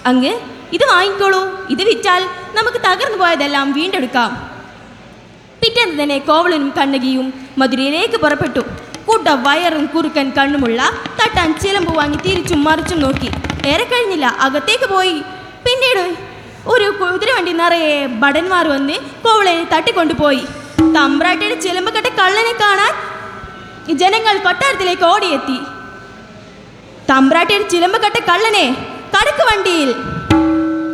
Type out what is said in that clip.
അങ്ങ് ഇത് വാങ്ങിക്കോളൂ ഇത് വിറ്റാൽ നമുക്ക് തകർന്നു പോയതെല്ലാം വീണ്ടെടുക്കാം പിറ്റേന്ന് തന്നെ കോവളനും കണ്ണകിയും മധുരയിലേക്ക് പുറപ്പെട്ടു കൂട്ട വയറും കുറുക്കൻ കണ്ണുമുള്ള തട്ടാൻ ചിലമ്പ് വാങ്ങി തിരിച്ചും മറിച്ചും നോക്കി ഏറെ കഴിഞ്ഞില്ല അകത്തേക്ക് പോയി പിന്നീട് ഒരു കുതിരവണ്ടി നിറയെ ഭടന്മാർ വന്ന് കോവളനെ തട്ടിക്കൊണ്ടുപോയി തമ്പ്രാട്ടിയുടെ ചിലമ്പ് കെട്ട കള്ളനെ കാണാൻ ജനങ്ങൾ കൊട്ടാരത്തിലേക്ക് ഓടിയെത്തി തമ്പ്രാട്ടിയുടെ ചിലമ്പ് കെട്ട കള്ളനെ കടക്ക് വണ്ടിയിൽ